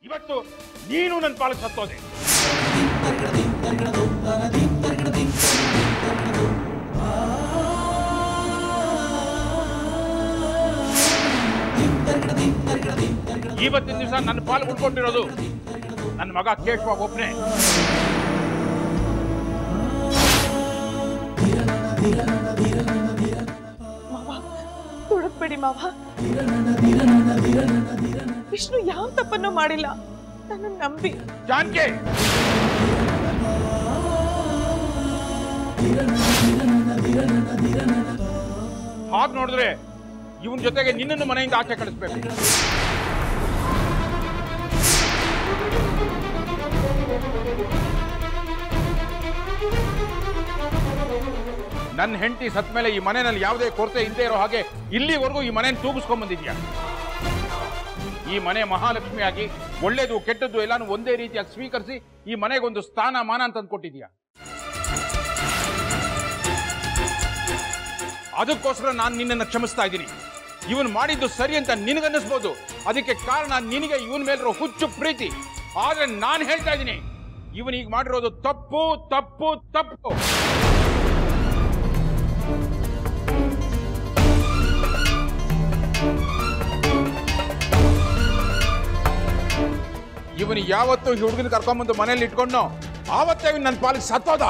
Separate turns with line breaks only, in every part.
ಇವತ್ತು ನೀನು ನನ್ನ ಪಾಲಕ್ ಸತ್ತೋದೆ ಇವತ್ತಿನ ದಿವಸ ನನ್ನ ಪಾಲು ಉಳ್ಕೊಂಡಿರೋದು ನನ್ನ ಮಗ ಕೇಶವ ಒಬ್ಬನೇ
ಮಾವ ಹುಡುಕ್ಬೇಡಿ ಮಾವ ವಿಷ್ಣು ಯಾವ ತಪ್ಪನ್ನು ಮಾಡಿಲ್ಲ ನನ್ನ ನಂಬಿ
ಜಾನ್ಕೆ ಹಾಗೆ ನೋಡಿದ್ರೆ ಇವನ್ ಜೊತೆಗೆ ನಿನ್ನನ್ನು ಮನೆಯಿಂದ ಆಚೆ ಕಳಿಸ್ಬೇಕು ನನ್ನ ಹೆಂಡತಿ ಸತ್ ಮೇಲೆ ಈ ಮನೆಯಲ್ಲಿ ಯಾವುದೇ ಕೊರತೆ ಇಲ್ಲದೆ ಇರೋ ಹಾಗೆ ಇಲ್ಲಿವರೆಗೂ ಈ ಮನೆಯನ್ನು ತೂಗಿಸ್ಕೊಂಡ್ ಬಂದಿದ್ಯಾ ಈ ಮನೆ ಮಹಾಲಕ್ಷ್ಮಿಯಾಗಿ ಒಳ್ಳೇದು ಕೆಟ್ಟದ್ದು ಎಲ್ಲಾನು ಒಂದೇ ರೀತಿಯಾಗಿ ಸ್ವೀಕರಿಸಿ ಈ ಮನೆಗೊಂದು ಸ್ಥಾನ ಮಾನ ಅಂತ ತಂದ್ಕೊಟ್ಟಿದ್ಯಾ ಅದಕ್ಕೋಸ್ಕರ ನಾನು ನಿನ್ನನ್ನು ಕ್ಷಮಿಸ್ತಾ ಇದ್ದೀನಿ ಇವನ್ ಮಾಡಿದ್ದು ಸರಿ ಅಂತ ನಿನಗನ್ನಿಸ್ಬೋದು ಅದಕ್ಕೆ ಕಾರಣ ನಿನಗೆ ಇವನ್ ಮೇಲಿರೋ ಹುಚ್ಚು ಪ್ರೀತಿ ಆದ್ರೆ ನಾನು ಹೇಳ್ತಾ ಇದ್ದೀನಿ ಇವನ್ ಈಗ ಮಾಡಿರೋದು ತಪ್ಪು ತಪ್ಪು ತಪ್ಪು ಇವನು ಯಾವತ್ತು ಈ ಹುಡುಗನ ಕರ್ಕೊಂಬಂದು ಮನೇಲಿ ಇಟ್ಕೊಂಡು ಆವತ್ತೇ ಇವನು ನನ್ನ ಪಾಲಿಗೆ ಸತ್ತೋದ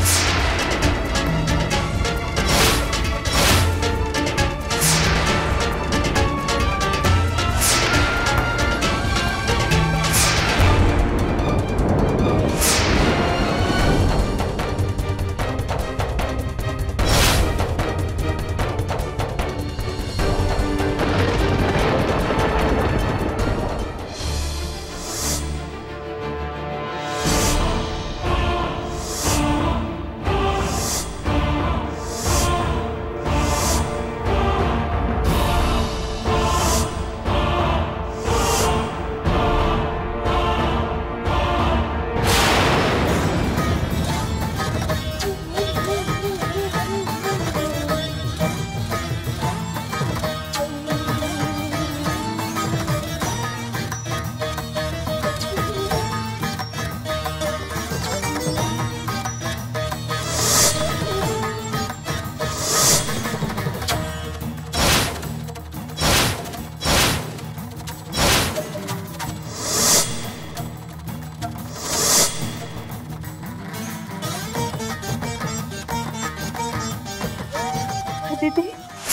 ಅದಿತಿ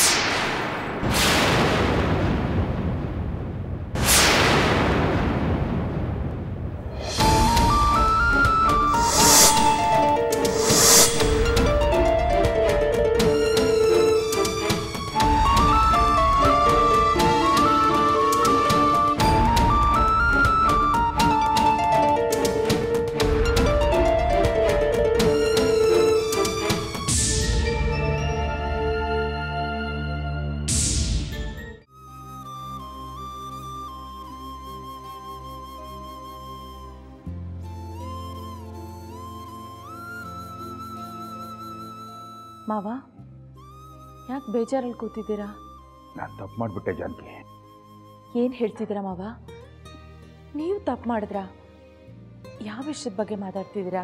ಮಾವ ಯಾಕೆ ಬೇಜಾರಲ್ಲಿ ಕೂತಿದ್ದೀರಾ
ನಾನು ತಪ್ಪು ಮಾಡಿಬಿಟ್ಟೆ ಜಾನಕಿ
ಏನು ಹೇಳ್ತಿದ್ದೀರಾ ಮಾವ ನೀವು ತಪ್ಪು ಮಾಡಿದ್ರಾ ಯಾವ ವಿಷಯದ ಬಗ್ಗೆ ಮಾತಾಡ್ತಿದ್ದೀರಾ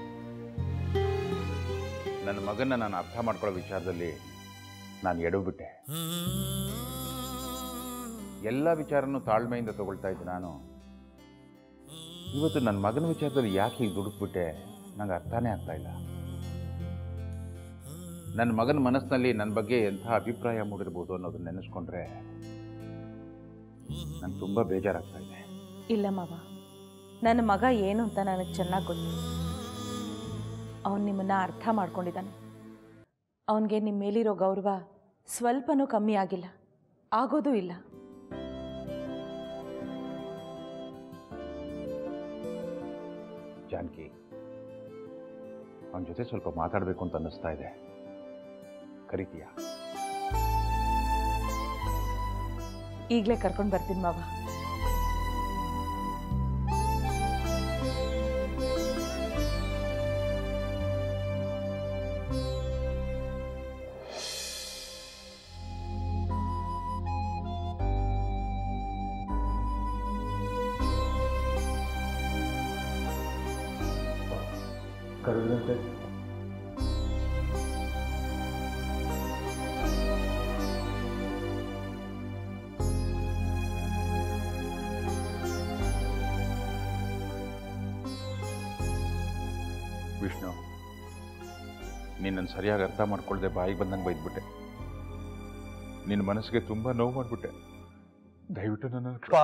ನನ್ನ ಮಗನ ನಾನು ಅರ್ಥ ಮಾಡ್ಕೊಳ್ಳೋ ವಿಚಾರದಲ್ಲಿ ನಾನು ಎಡವ್ಬಿಟ್ಟೆ ಎಲ್ಲ ವಿಚಾರನೂ ತಾಳ್ಮೆಯಿಂದ ತಗೊಳ್ತಾ ಇದ್ದೆ ನಾನು ಇವತ್ತು ನನ್ನ ಮಗನ ವಿಚಾರದಲ್ಲಿ ಯಾಕೆ ಹೀಗೆ ದುಡುಕ್ಬಿಟ್ಟೆ ನಂಗೆ ಅರ್ಥನೇ ಆಗ್ತಾ ಇಲ್ಲ ನನ್ನ ಮಗನ ಮನಸ್ಸಿನಲ್ಲಿ ನನ್ನ ಬಗ್ಗೆ ಎಂಥ ಅಭಿಪ್ರಾಯ ಮೂಡಿರ್ಬೋದು ಅನ್ನೋದನ್ನ ನೆನೆಸ್ಕೊಂಡ್ರೆ ನಂಗೆ ತುಂಬ ಬೇಜಾರಾಗ್ತಾ ಇದೆ
ಇಲ್ಲ ಮಾವ ನನ್ನ ಮಗ ಏನು ಅಂತ ನನಗೆ ಚೆನ್ನಾಗಿ ಗೊತ್ತು ಅವನು ನಿಮ್ಮನ್ನ ಅರ್ಥ ಮಾಡ್ಕೊಂಡಿದ್ದಾನೆ ಅವನಿಗೆ ನಿಮ್ಮ ಮೇಲಿರೋ ಗೌರವ ಸ್ವಲ್ಪನೂ ಕಮ್ಮಿ ಆಗಿಲ್ಲ ಆಗೋದೂ ಇಲ್ಲ
ಜಾನಕಿ ಅವನ ಜೊತೆ ಸ್ವಲ್ಪ ಮಾತಾಡಬೇಕು ಅಂತ ಅನ್ನಿಸ್ತಾ ಇದೆ ಕರಿತೀಯಾ
ಈಗಲೇ ಕರ್ಕೊಂಡು ಬರ್ತೀನಿ ಮಾವ
ಕರೆದಂತೆ
ವಿಷ್ಣು ನಿನ್ನನ್ನು ಸರಿಯಾಗಿ ಅರ್ಥ ಮಾಡ್ಕೊಳ್ದೆ ಬಾಯಿಗೆ ಬಂದಂಗೆ ಬೈದ್ಬಿಟ್ಟೆ ನಿನ್ನ ಮನಸ್ಸಿಗೆ ತುಂಬ ನೋವು ಮಾಡಿಬಿಟ್ಟೆ ದಯವಿಟ್ಟು ನನ್ನ
ಅಪ್ಪ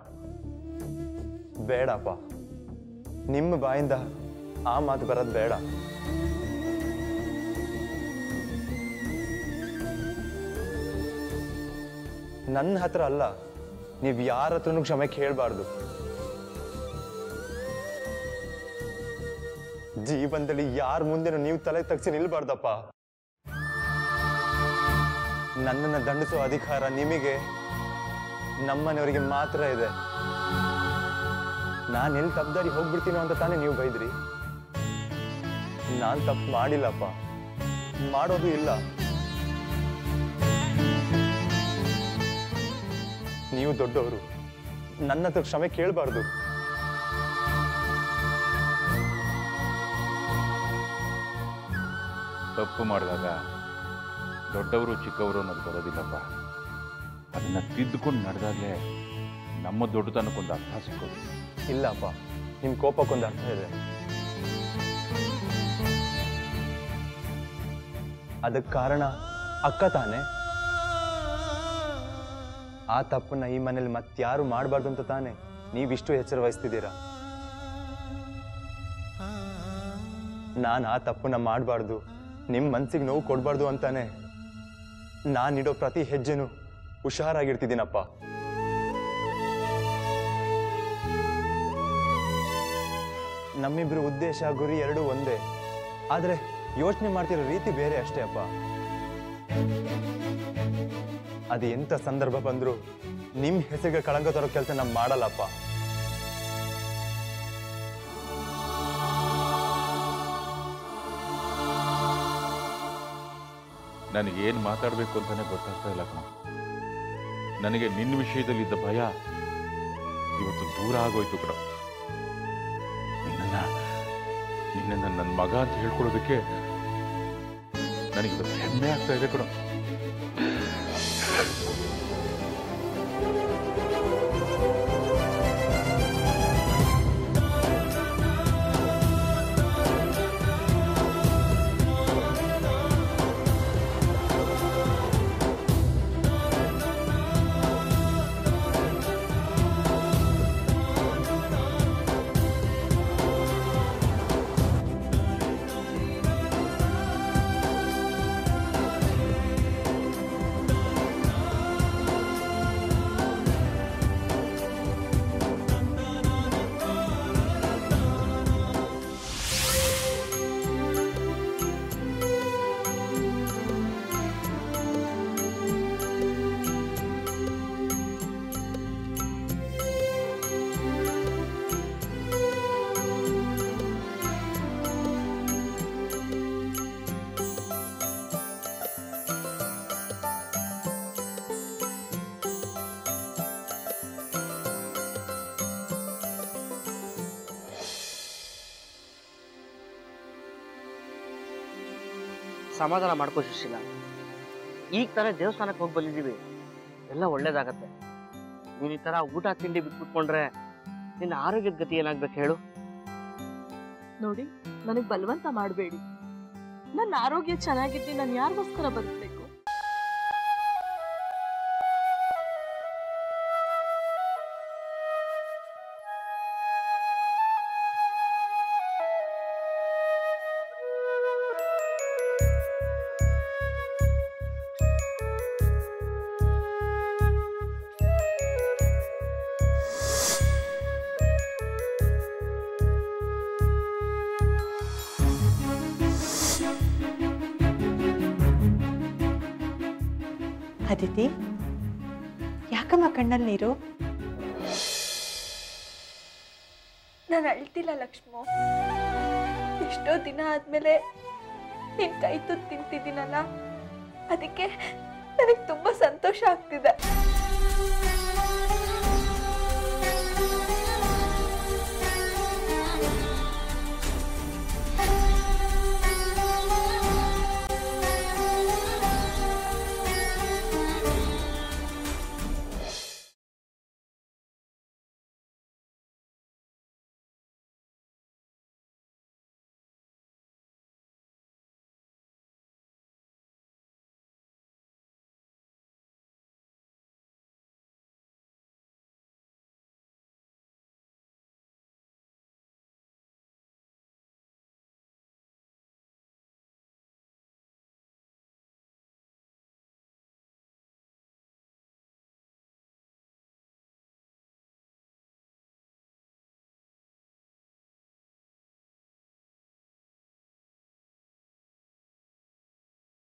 ಬೇಡಪ್ಪ ನಿಮ್ಮ ಬಾಯಿಂದ ಆ ಮಾತು ಬರೋದು ಬೇಡ ನನ್ನ ಹತ್ರ ಅಲ್ಲ ನೀವು ಯಾರ ಹತ್ರನೂ ಕ್ಷಮೆ ಕೇಳಬಾರ್ದು ಜೀವನದಲ್ಲಿ ಯಾರ ಮುಂದೆನೂ ನೀವು ತಲೆ ತಗ್ಸಿ ನಿಲ್ಬಾರ್ದಪ್ಪ ನನ್ನನ್ನು ದಂಡಿಸೋ ಅಧಿಕಾರ ನಿಮಗೆ ನಮ್ಮನೆಯವರಿಗೆ ಮಾತ್ರ ಇದೆ ನಾನು ಎಲ್ಲಿ ತಪ್ಪದಾರಿ ಹೋಗ್ಬಿಡ್ತೀನೋ ಅಂತ ತಾನೇ ನೀವು ಬೈದ್ರಿ ನಾನು ತಪ್ಪು ಮಾಡಿಲ್ಲಪ್ಪ ಮಾಡೋದು ಇಲ್ಲ ನೀವು ದೊಡ್ಡವರು ನನ್ನ ಹತ್ರ ಕ್ಷಮೆ ಕೇಳಬಾರ್ದು
ತಪ್ಪು ಮಾಡಿದಾಗ ದೊಡ್ಡವರು ಚಿಕ್ಕವರು ಅನ್ನೋದು ಬರೋದಿಲ್ಲಪ್ಪ ಅದನ್ನ ತಿದ್ದುಕೊಂಡು ನಡೆದಾಗಲೇ ನಮ್ಮ ದೊಡ್ಡತನಕ್ಕೊಂದು ಅರ್ಥ ಸಿಕ್ಕೋದು
ಇಲ್ಲಪ್ಪ ನಿಮ್ಮ ಕೋಪಕ್ಕೊಂದು ಅರ್ಥ ಇದೆ ಅದಕ್ಕೆ ಕಾರಣ ಅಕ್ಕ ತಾನೆ ಆ ತಪ್ಪನ್ನ ಈ ಮನೇಲಿ ಮತ್ತಾರು ಮಾಡಬಾರ್ದು ಅಂತ ತಾನೆ ನೀವಿಷ್ಟು ಎಚ್ಚರ ವಹಿಸ್ತಿದ್ದೀರಾ ನಾನು ಆ ತಪ್ಪನ್ನ ಮಾಡಬಾರ್ದು ನಿಮ್ಮ ಮನ್ಸಿಗೆ ನೋವು ಕೊಡಬಾರ್ದು ಅಂತಾನೆ ನಾನಿಡೋ ಪ್ರತಿ ಹೆಜ್ಜೆನೂ ಹುಷಾರಾಗಿರ್ತಿದ್ದೀನಪ್ಪ ನಮ್ಮಿಬ್ರು ಉದ್ದೇಶ ಗುರಿ ಎರಡೂ ಒಂದೇ ಆದ್ರೆ ಯೋಚನೆ ಮಾಡ್ತಿರೋ ರೀತಿ ಬೇರೆ ಅಷ್ಟೇ ಅಪ್ಪ ಅದು ಎಂತ ಸಂದರ್ಭ ಬಂದ್ರು ನಿಮ್ ಹೆಸರಿಗೆ ಕಳಂಕ ತರೋ ಕೆಲಸ ನಮ್ ಮಾಡಲ್ಲಪ್ಪ
ನನಗೆ ಏನು ಮಾತಾಡಬೇಕು ಅಂತಾನೆ ಗೊತ್ತಾಗ್ತಾ ಇಲ್ಲ ಕಣ ನನಗೆ ನಿನ್ನ ವಿಷಯದಲ್ಲಿದ್ದ ಭಯ ಇವತ್ತು ದೂರ ಆಗೋಯ್ತು ಕಣ ನಿನ್ನನ್ನ ನಿನ್ನನ್ನು ನನ್ನ ಮಗ ಅಂತ ಹೇಳ್ಕೊಳ್ಳೋದಕ್ಕೆ ನನಗಿವತ್ತು ಹೆಮ್ಮೆ ಆಗ್ತಾ ಇದೆ ಕಣ
ಸಮಾಧಾನ ಮಾಡ್ಕೋ ಸುಶೀಲ ಈಗ ತಾನೇ ದೇವಸ್ಥಾನಕ್ಕೆ ಹೋಗಿ ಬಂದಿದ್ದೀವಿ ಎಲ್ಲ ಒಳ್ಳೇದಾಗತ್ತೆ ನೀನು ಈ ಥರ ಊಟ ತಿಂಡಿ ಬಿಟ್ಟು ಕೂತ್ಕೊಂಡ್ರೆ ನಿನ್ನ ಆರೋಗ್ಯದ ಗತಿ ಏನಾಗ್ಬೇಕು ಹೇಳು
ನೋಡಿ ನನಗೆ ಬಲವಂತ ಮಾಡಬೇಡಿ ನನ್ನ ಆರೋಗ್ಯ ಚೆನ್ನಾಗಿದ್ದು ನಾನು ಯಾರಿಗೋಸ್ಕರ ಬದುಕಬೇಕು
ಅದಿತಿ ಯಾಕಮ್ಮ ಕಣ್ಣಲ್ಲಿ ನೀರು
ನಾನು ಅಳ್ತಿಲ್ಲ ಲಕ್ಷ್ಮೋ ಎಷ್ಟೋ ದಿನ ಆದ್ಮೇಲೆ ನಿನ್ ಕೈ ತುತ್ತು ತಿಂತಿದ್ದೀನಲ್ಲ ಅದಕ್ಕೆ ನನಗೆ ತುಂಬಾ ಸಂತೋಷ ಆಗ್ತಿದೆ